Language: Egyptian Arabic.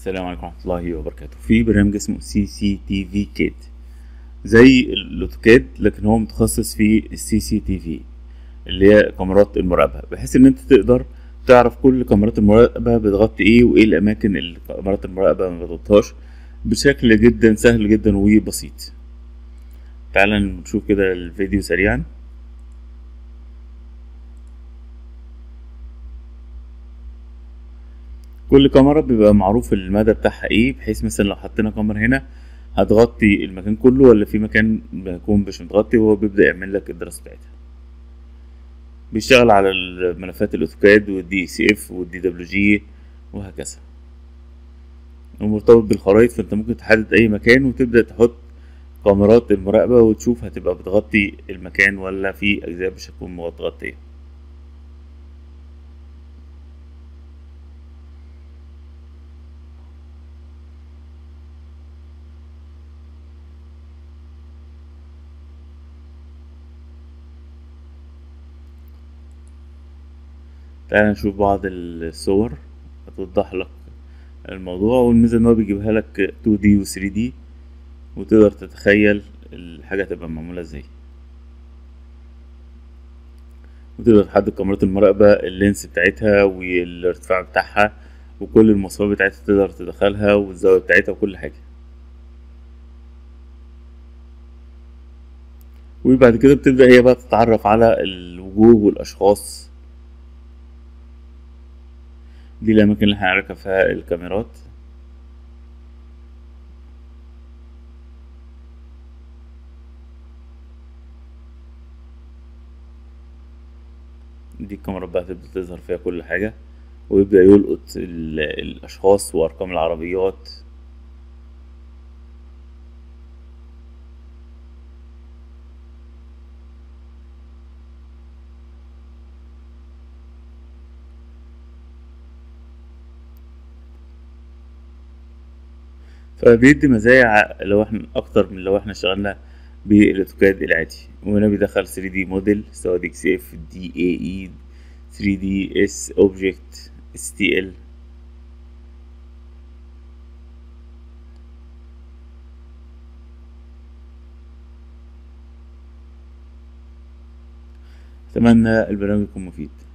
السلام عليكم ورحمة الله وبركاته في برنامج اسمه سي سي تي في كيت زي الاوتوكاد لكن هو متخصص في السي سي تي في اللي هي كاميرات المراقبة بحيث ان انت تقدر تعرف كل كاميرات المراقبة بتغطي ايه وايه الاماكن اللي كاميرات المراقبة ما بتغطيهاش بشكل جدا سهل جدا وبسيط تعال نشوف كده الفيديو سريعا كل كاميرا بيبقى معروف المدى بتاعها ايه بحيث مثلا لو حطينا كاميرا هنا هتغطي المكان كله ولا في مكان بيكون مش متغطي وهو بيبدأ يعمل لك الدراسة بتاعتها بيشتغل على الملفات الاوتوكاد والدي سي اف والدي دبليو جي وهكذا ومرتبط بالخرائط فانت ممكن تحدد اي مكان وتبدأ تحط كاميرات المراقبة وتشوف هتبقى بتغطي المكان ولا في اجزاء مش هتكون متغطية تعالى نشوف بعض الصور هتوضح لك الموضوع والميزة ان هو بيجيبها لك 2D و 3D وتقدر تتخيل الحاجة تبقى معمولة ازاي وتقدر تحدد كاميرات المراقبة اللينس بتاعتها والارتفاع بتاعها وكل المواصفات بتاعتها تقدر تدخلها والزاوية بتاعتها وكل حاجة وبعد كده بتبدأ هي بقى تتعرف على الوجوه والأشخاص دي الأماكن اللي هنركب فيها الكاميرات دي الكاميرات بقى تبدأ تظهر فيها كل حاجة ويبدأ يلقط الأشخاص وأرقام العربيات فبيدي مزايا لو احنا اكتر من لو احنا اشتغلنا بالاوتوكاد العادي وهنا بيدخل 3 دي موديل سواء دي اكس اف دي اي اي 3 دي اس اوبجكت اس تي ال اتمنى البرنامج يكون مفيد